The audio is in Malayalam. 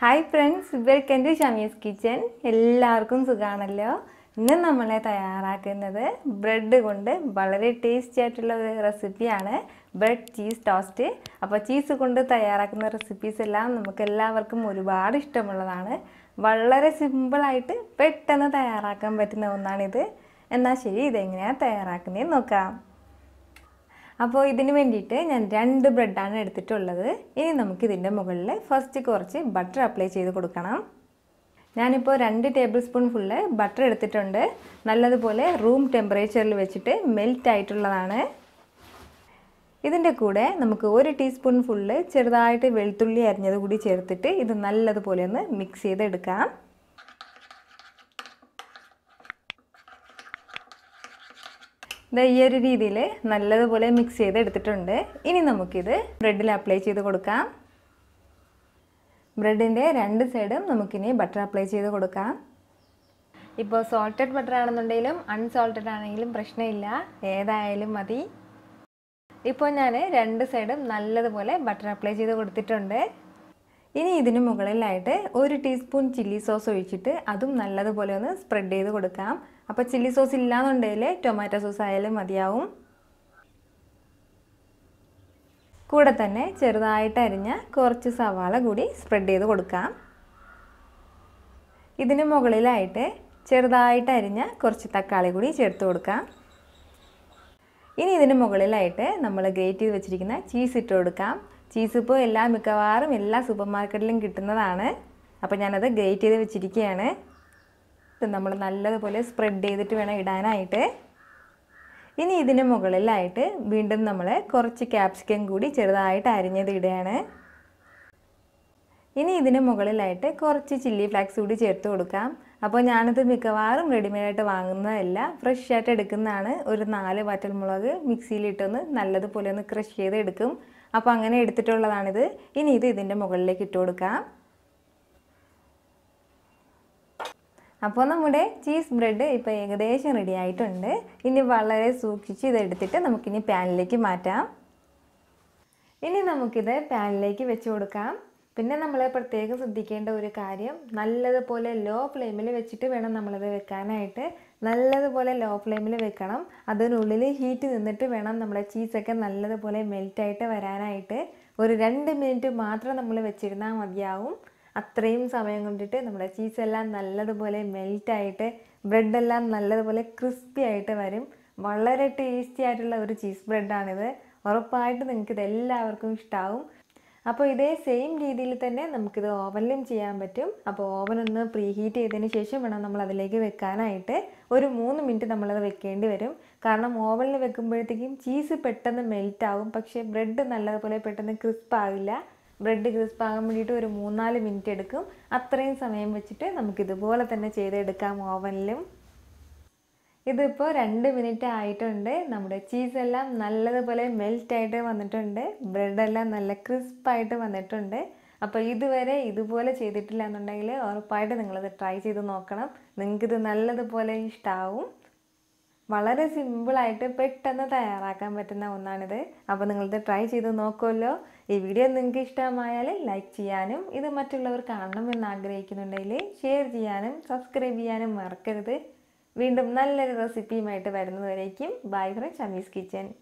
hi friends welcome to Shamees kitchen എല്ലാവർക്കും സുഖമാണല്ലോ ഇന്ന് നമ്മളെ തയ്യാറാക്കുന്നത് ബ്രെഡ് കൊണ്ട് വളരെ ടേസ്റ്റി ആയിട്ടുള്ള ഒരു റെസിപ്പിയാണ് ബ്രെഡ് ചീസ് ടോസ്റ്റ് അപ്പോൾ ചീസ് കൊണ്ട് തയ്യാറാക്കുന്ന റെസിപ്പീസ് എല്ലാം നമുക്ക് എല്ലാവർക്കും ഒരുപാട് ഇഷ്ടമുള്ളതാണ് വളരെ സിമ്പിളായിട്ട് പെട്ടെന്ന് തയ്യാറാക്കാൻ പറ്റുന്ന ഒന്നാണിത് എന്നാൽ ശരി ഇതെങ്ങനെയാണ് തയ്യാറാക്കുന്നതെന്ന് നോക്കാം അപ്പോൾ ഇതിന് വേണ്ടിയിട്ട് ഞാൻ രണ്ട് ബ്രെഡാണ് എടുത്തിട്ടുള്ളത് ഇനി നമുക്ക് ഇതിൻ്റെ മുകളിൽ ഫസ്റ്റ് കുറച്ച് ബട്ടർ അപ്ലൈ ചെയ്ത് കൊടുക്കണം ഞാനിപ്പോൾ രണ്ട് ടേബിൾ സ്പൂൺ ഫുള്ള് ബട്ടർ എടുത്തിട്ടുണ്ട് നല്ലതുപോലെ റൂം ടെമ്പറേച്ചറിൽ വെച്ചിട്ട് മെൽറ്റ് ആയിട്ടുള്ളതാണ് ഇതിൻ്റെ കൂടെ നമുക്ക് ഒരു ടീസ്പൂൺ ഫുള്ള് ചെറുതായിട്ട് വെളുത്തുള്ളി അരിഞ്ഞത് കൂടി ചേർത്തിട്ട് ഇത് നല്ലതുപോലെ ഒന്ന് മിക്സ് ചെയ്തെടുക്കാം ദാ ഈ ഒരു രീതിയിൽ നല്ലതുപോലെ മിക്സ് ചെയ്ത് എടുത്തിട്ടുണ്ട് ഇനി നമുക്കിത് ബ്രെഡിൽ അപ്ലൈ ചെയ്ത് കൊടുക്കാം ബ്രെഡിൻ്റെ രണ്ട് സൈഡും നമുക്കിനി ബട്ടർ അപ്ലൈ ചെയ്ത് കൊടുക്കാം ഇപ്പോൾ സോൾട്ടഡ് ബട്ടർ ആണെന്നുണ്ടെങ്കിലും അൺസോൾട്ടഡ് ആണെങ്കിലും പ്രശ്നമില്ല ഏതായാലും മതി ഇപ്പോൾ ഞാൻ രണ്ട് സൈഡും നല്ലതുപോലെ ബട്ടർ അപ്ലൈ ചെയ്ത് കൊടുത്തിട്ടുണ്ട് ഇനി ഇതിന് മുകളിലായിട്ട് ഒരു ടീസ്പൂൺ ചില്ലി സോസ് ഒഴിച്ചിട്ട് അതും നല്ലതുപോലെ ഒന്ന് സ്പ്രെഡ് ചെയ്ത് കൊടുക്കാം അപ്പോൾ ചില്ലി സോസ് ഇല്ലാന്നുണ്ടെങ്കിൽ ടൊമാറ്റോ സോസ് ആയാലും മതിയാവും കൂടെ തന്നെ ചെറുതായിട്ട് അരിഞ്ഞ കുറച്ച് സവാള കൂടി സ്പ്രെഡ് ചെയ്ത് കൊടുക്കാം ഇതിന് മുകളിലായിട്ട് ചെറുതായിട്ട് അരിഞ്ഞ കുറച്ച് തക്കാളി കൂടി ചേർത്ത് കൊടുക്കാം ഇനി ഇതിന് മുകളിലായിട്ട് നമ്മൾ ഗ്രേറ്റ് ചെയ്ത് വെച്ചിരിക്കുന്ന ചീസ് ഇട്ട് കൊടുക്കാം ചീസ് ഇപ്പോൾ എല്ലാ മിക്കവാറും എല്ലാ സൂപ്പർ മാർക്കറ്റിലും കിട്ടുന്നതാണ് അപ്പോൾ ഞാനത് ഗ്രേറ്റ് ചെയ്ത് വെച്ചിരിക്കുകയാണ് ഇത് നമ്മൾ നല്ലതുപോലെ സ്പ്രെഡ് ചെയ്തിട്ട് വേണം ഇടാനായിട്ട് ഇനി ഇതിന് മുകളിലായിട്ട് വീണ്ടും നമ്മൾ കുറച്ച് ക്യാപ്സിക്കം കൂടി ചെറുതായിട്ട് അരിഞ്ഞത് ഇടുകയാണ് ഇനി ഇതിന് മുകളിലായിട്ട് കുറച്ച് ചില്ലി ഫ്ലാക്സ് കൂടി ചേർത്ത് കൊടുക്കാം അപ്പോൾ ഞാനിത് മിക്കവാറും റെഡിമെയ്ഡായിട്ട് വാങ്ങുന്നതല്ല ഫ്രഷ് ആയിട്ട് എടുക്കുന്നതാണ് ഒരു നാല് വറ്റൽമുളക് മിക്സിയിലിട്ടൊന്ന് നല്ലതുപോലെ ഒന്ന് ക്രഷ് ചെയ്ത് എടുക്കും അപ്പോൾ അങ്ങനെ എടുത്തിട്ടുള്ളതാണിത് ഇനി ഇത് ഇതിൻ്റെ മുകളിലേക്ക് ഇട്ട് കൊടുക്കാം അപ്പോൾ നമ്മുടെ ചീസ് ബ്രെഡ് ഇപ്പോൾ ഏകദേശം റെഡി ആയിട്ടുണ്ട് ഇനി വളരെ സൂക്ഷിച്ച് ഇതെടുത്തിട്ട് നമുക്കിനി പാനിലേക്ക് മാറ്റാം ഇനി നമുക്കിത് പാനിലേക്ക് വെച്ച് കൊടുക്കാം പിന്നെ നമ്മൾ പ്രത്യേകം ശ്രദ്ധിക്കേണ്ട ഒരു കാര്യം നല്ലതുപോലെ ലോ ഫ്ലെയിമിൽ വെച്ചിട്ട് വേണം നമ്മളത് വെക്കാനായിട്ട് നല്ലതുപോലെ ലോ ഫ്ലെയിമിൽ വെക്കണം അതിനുള്ളിൽ ഹീറ്റ് നിന്നിട്ട് വേണം നമ്മുടെ ചീസൊക്കെ നല്ലതുപോലെ മെൽറ്റായിട്ട് വരാനായിട്ട് ഒരു രണ്ട് മിനിറ്റ് മാത്രം നമ്മൾ വെച്ചിരുന്നാൽ മതിയാവും അത്രയും സമയം കൊണ്ടിട്ട് നമ്മുടെ ചീസെല്ലാം നല്ലതുപോലെ മെൽറ്റായിട്ട് ബ്രെഡെല്ലാം നല്ലതുപോലെ ക്രിസ്പി ആയിട്ട് വരും വളരെ ടേസ്റ്റി ആയിട്ടുള്ള ഒരു ചീസ് ബ്രെഡാണിത് ഉറപ്പായിട്ട് നിങ്ങൾക്ക് ഇത് എല്ലാവർക്കും ഇഷ്ടമാവും അപ്പോൾ ഇതേ സെയിം രീതിയിൽ തന്നെ നമുക്കിത് ഓവനിലും ചെയ്യാൻ പറ്റും അപ്പോൾ ഓവൻ ഒന്ന് പ്രീ ഹീറ്റ് ചെയ്തതിന് ശേഷം വേണം നമ്മൾ അതിലേക്ക് വെക്കാനായിട്ട് ഒരു മൂന്ന് മിനിറ്റ് നമ്മളത് വെക്കേണ്ടി വരും കാരണം ഓവനിൽ വെക്കുമ്പോഴത്തേക്കും ചീസ് പെട്ടെന്ന് മെൽറ്റ് ആവും പക്ഷേ ബ്രെഡ് നല്ലതുപോലെ പെട്ടെന്ന് ക്രിസ്പ് ആവില്ല ബ്രെഡ് ക്രിസ്പ് ആകാൻ വേണ്ടിയിട്ട് ഒരു മൂന്നാല് മിനിറ്റ് എടുക്കും അത്രയും സമയം വെച്ചിട്ട് നമുക്കിതുപോലെ തന്നെ ചെയ്തെടുക്കാം ഓവനിലും ഇതിപ്പോൾ രണ്ട് മിനിറ്റ് ആയിട്ടുണ്ട് നമ്മുടെ ചീസെല്ലാം നല്ലതുപോലെ മെൽറ്റായിട്ട് വന്നിട്ടുണ്ട് ബ്രെഡെല്ലാം നല്ല ക്രിസ്പായിട്ട് വന്നിട്ടുണ്ട് അപ്പോൾ ഇതുവരെ ഇതുപോലെ ചെയ്തിട്ടില്ല എന്നുണ്ടെങ്കിൽ ഉറപ്പായിട്ട് നിങ്ങളിത് ട്രൈ ചെയ്ത് നോക്കണം നിങ്ങൾക്കിത് നല്ലതുപോലെ ഇഷ്ടമാവും വളരെ സിമ്പിളായിട്ട് പെട്ടെന്ന് തയ്യാറാക്കാൻ പറ്റുന്ന ഒന്നാണിത് അപ്പോൾ നിങ്ങളിത് ട്രൈ ചെയ്ത് നോക്കുമല്ലോ ഈ വീഡിയോ നിങ്ങൾക്ക് ഇഷ്ടമായാൽ ലൈക്ക് ചെയ്യാനും ഇത് മറ്റുള്ളവർ കാണണമെന്ന് ആഗ്രഹിക്കുന്നുണ്ടെങ്കിൽ ഷെയർ ചെയ്യാനും സബ്സ്ക്രൈബ് ചെയ്യാനും മറക്കരുത് വീണ്ടും നല്ലൊരു റെസിപ്പിയുമായിട്ട് വരുന്നതുവരേക്കും ബൈ ഫ്രം ഷമീസ് കിച്ചൻ